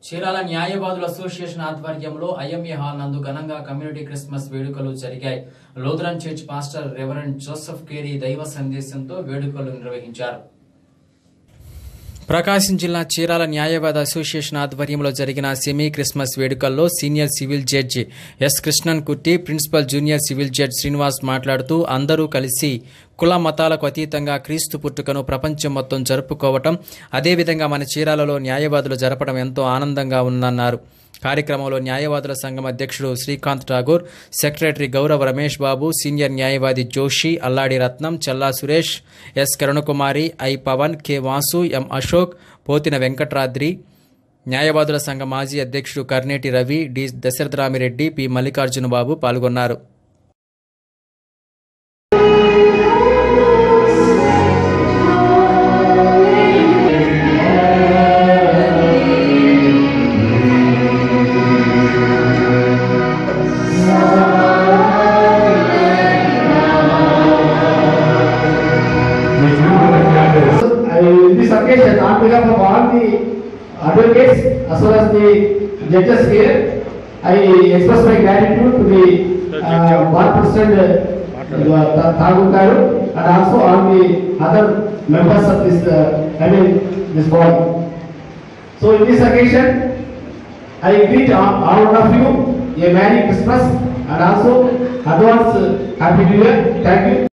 చీరాల న్యాయవాదుల అసోసియేషన్ ఆధ్వర్యంలో IMA hall నందు ఘనంగా కమ్యూనిటీ క్రిస్మస్ వేడుకలు జరిగాయి Lutheran church pastor reverend Joseph Carey దైవ సందేశంతో వేడుకలు నిర్వహించారు ప్రకాశం జిల్లా చీరాల న్యాయవాద అసోసియేషన్ ఆధ్వర్యంలో జరిగిన సెమీ క్రిస్మస్ వేడుకల్లో senior civil judge S Krishnan Kutty principal junior civil judge Srinivas మాట్లాడుతూ అందరూ కలిసి కుల మతాలకు అతీతంగా క్రీస్తు పుట్టుకను ప్రపంచం మొత్తం జరుపుకోవటం అదేవిధంగా మన చీరాలలో న్యాయవాదులు జరపడం ఎంతో ఆనందంగా ఉందన్నారు కార్యక్రమంలో న్యాయవాదుల సంఘం అధ్యక్షుడు శ్రీకాంత్ ఠాగూర్ సెక్రటరీ గౌరవ రమేష్ బాబు సీనియర్ న్యాయవాది Joshi Alladi Ratnam Challa Suresh S Karunakumari I Pavan K Vasu M Ashok Pothina Venkatradri న్యాయవాదుల సంఘ మాజీ అధ్యక్షుడు కర్నేటి రవి డి దశరథరామిరెడ్డి పి మల్లికార్జున బాబు పాల్గొన్నారు I, in this occasion, on behalf of all the advocates as well as the judges here, I express my gratitude to the uh, bar president uh, Thakur Garu and also all the other members of this, uh, I mean, this body. So in this occasion, I greet all, all one of you a Merry Christmas and also advance uh, Happy New Year. Thank you.